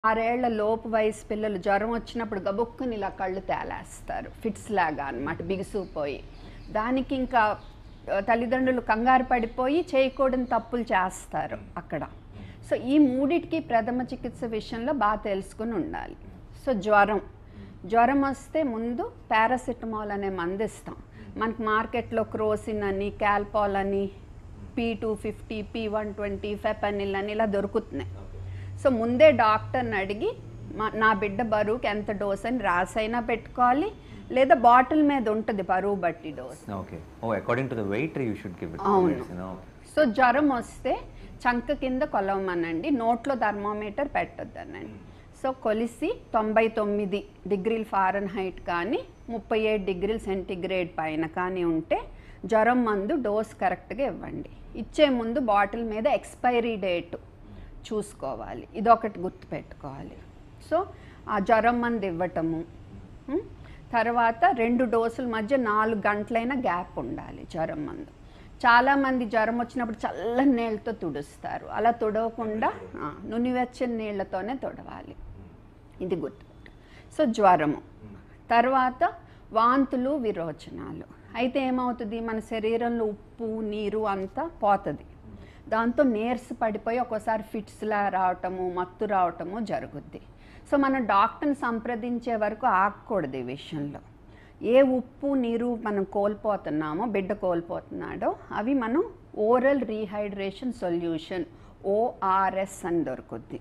ఆరేళ్ల లోపు వయసు పిల్లలు జ్వరం వచ్చినప్పుడు గబుక్కుని ఇలా కళ్ళు తేలేస్తారు ఫిట్స్ లాగా అనమాట బిగుసుకుపోయి దానికి ఇంకా ఆ, తల్లిదండ్రులు కంగారు పడిపోయి చేయకూడని తప్పులు చేస్తారు అక్కడ సో ఈ మూడిటికి ప్రథమ చికిత్స విషయంలో బాగా తెలుసుకుని ఉండాలి సో జ్వరం జ్వరం వస్తే ముందు పారాసిటమాల్ అనే మందు ఇస్తాం మనకి మార్కెట్లో క్రోసిన్ అని క్యాల్పాల్ అని P two fifty P one twenty Fepanil అని ఇలా దొరుకుతున్నాయి సో ముందే డాక్టర్ని అడిగి మా- నా బిడ్డ బరువుకి ఎంత డోస్ అని రాసైనా పెట్టుకోవాలి లేదా బాటిల్ మీద ఉంటుంది బరువు బట్టి dose okay oh according to the weight you should give it అవును. సో జ్వరం వస్తే చంక కింద కొలవమనండి నోట్లో థర్మోమీటర్ పెట్టొద్దనండి సో కొలిసి తొంభై తొమ్మిది డిగ్రీల ఫారెన్ హైట్ కానీ ముప్పై ఏడు డిగ్రీల సెంటిగ్రేడ్ పైన కానీ ఉంటే జ్వరం మందు డోస్ కరెక్ట్గా ఇవ్వండి ఇచ్చే ముందు బాటిల్ మీద ఎక్స్పైరీ డేట్ చూసుకోవాలి ఇదొకటి గుర్తుపెట్టుకోవాలి సో ఆ జ్వరం మందు ఇవ్వటము ఉం? తర్వాత రెండు డోసుల మధ్య నాలుగు గంటలైన గ్యాప్ ఉండాలి జ్వరం మందు చాలామంది జ్వరం వచ్చినప్పుడు చల్లని నీళ్ళతో తుడుస్తారు అలా తుడవకుండా ఆ, నునివెచ్చని నీళ్ళతోనే తుడవాలి ఇది గుర్తు సో జ్వరము తర్వాత వాంతులు విరోచనాలు అయితే ఏమవుతుంది మన శరీరంలో ఉప్పు నీరు అంతా పోతుంది దాంతో నీరస పడిపోయి ఒక్కోసారి ఫిట్స్లా రావటము మత్తు రావటము జరుగుద్ది సో మనం డాక్టర్ని సంప్రదించే వరకు ఆగకూడదు ఈ విషయంలో ఏ ఉప్పు నీరు మనం కోల్పోతున్నామో బిడ్డ కోల్పోతున్నాడో అవి మనం ఓరల్ రీహైడ్రేషన్ సొల్యూషన్ ఓఆర్ఎస్ అని దొరుకుద్ది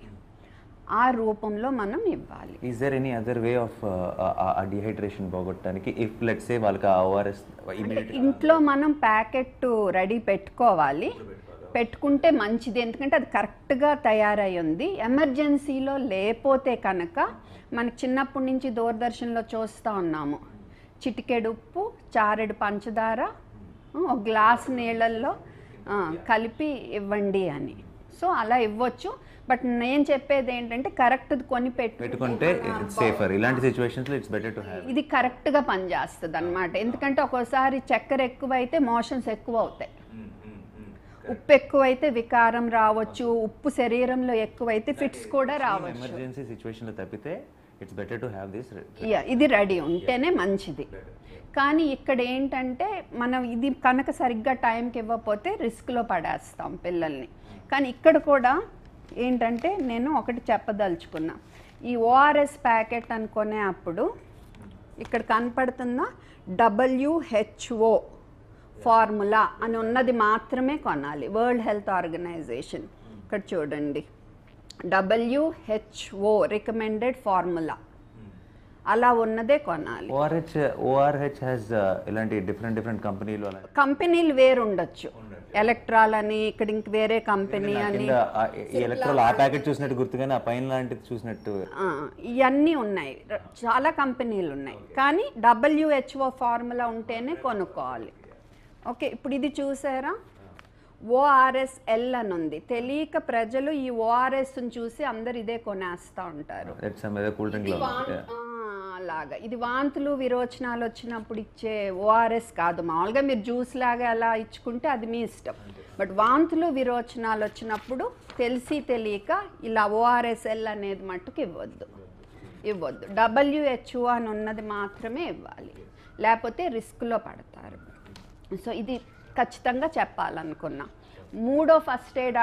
ఆ రూపంలో మనం ఇవ్వాలి is there any other way of ah dehydration పోగొట్టడానికి ఇఫ్ లెట్స్ సే వాళ్ళకి ఆ ఓఆర్ఎస్ ఇమీడియట్ ఇంట్లో మనం ప్యాకెట్ రెడీ పెట్టుకోవాలి పెట్టుకుంటే మంచిది ఎందుకంటే అది కరెక్ట్గా తయారై ఉంది ఎమర్జెన్సీలో లేకపోతే కనుక మనకి చిన్నప్పటి నుంచి దూరదర్శన్లో చూస్తూ ఉన్నాము చిటికెడు ఉప్పు చారెడు పంచదార ఆ, ఒక గ్లాస్ నీళ్ళల్లో ఆ, కలిపి ఇవ్వండి అని సో అలా ఇవ్వచ్చు బట్ నేను చెప్పేది ఏంటంటే కరెక్ట్ కొని పెట్టు పెట్టుకుంటే ఇట్స్ సేఫర్ ఇలాంటి సిచ్యువేషన్స్లో ఇట్స్ బెటర్ టు హ్యావ్ ఇది కరెక్ట్గా పనిచేస్తుంది అనమాట ఎందుకంటే ఒక్కోసారి చక్కెర ఎక్కువైతే మోషన్స్ ఎక్కువ అవుతాయి ఉప్పు ఎక్కువైతే వికారం రావచ్చు ఉప్పు శరీరంలో ఎక్కువైతే ఫిట్స్ కూడా రావచ్చు ఎమర్జెన్సీ సిచ్యువేషన్లో తప్పితే it's better to have this yeah, ఇది రెడీ ఉంటేనే మంచిది కానీ ఇక్కడ ఏంటంటే మనం ఇది కనుక సరిగ్గా టైంకి ఇవ్వకపోతే రిస్క్లో పడేస్తాం పిల్లల్ని కానీ ఇక్కడ కూడా ఏంటంటే నేను ఒకటి చెప్పదలుచుకున్నా ఈ ఓఆర్ఎస్ ప్యాకెట్ అనుకునే అప్పుడు ఇక్కడ కనపడుతున్న డబ్ల్యూహెచ్ఓ ఫార్ములా అని ఉన్నది మాత్రమే కొనాలి వరల్డ్ హెల్త్ ఆర్గనైజేషన్ ఇక్కడ చూడండి డబ్ల్యూహెచ్ఓ రికమెండెడ్ ఫార్ములా అలా ఉన్నదే కొనాలి ఓఆర్హెచ్ ఓఆర్హెచ్ హ్యాస్ ఇలాంటి డిఫరెంట్ డిఫరెంట్ కంపెనీలు అలా కంపెనీలు వేరు ఉండొచ్చు ఎలక్ట్రాల్ అని ఇక్కడ ఇంక వేరే కంపెనీ అని కింద ఆ- ఈ ఎలక్ట్రాల్ ఆ ప్యాకెట్ చూసినట్టు గుర్తుగానే ఆ పైన లాంటిది చూసినట్టు ఆ, ఇవన్నీ ఉన్నాయి ర- చాలా కంపెనీలు ఉన్నాయి కానీ డబ్ల్యూహెచ్ఓ ఫార్ములా ఉంటేనే కొనుక్కోవాలి ఓకే ఇప్పుడు ఇది చూసారా ఓఆర్ఎస్ ఎల్ అని ఉంది తెలియక ప్రజలు ఈ ఓఆర్ఎస్ని చూసి అందరు ఇదే కొనేస్తూ ఉంటారు that's some other cool drink లో ఆ, అలాగా ఇది వాంతులు విరోచనాలు వచ్చినప్పుడు ఇచ్చే ఓఆర్ఎస్ కాదు మామూలుగా మీరు జ్యూస్ లాగా అలా ఇచ్చుకుంటే అది మీ ఇష్టం బట్ వాంతులు విరోచనాలు వచ్చినప్పుడు తెలిసి తెలియక ఇలా ఓఆర్ఎస్ఎల్ అనేది మట్టుకు ఇవ్వద్దు ఇవ్వద్దు డబ్ల్యూహెచ్ఓ అని ఉన్నది మాత్రమే ఇవ్వాలి లేకపోతే రిస్క్లో పడతారు సో ఇది ఖచ్చితంగా చెప్పాలనుకున్నా మూడో ఫస్ట్ ఎయిడ్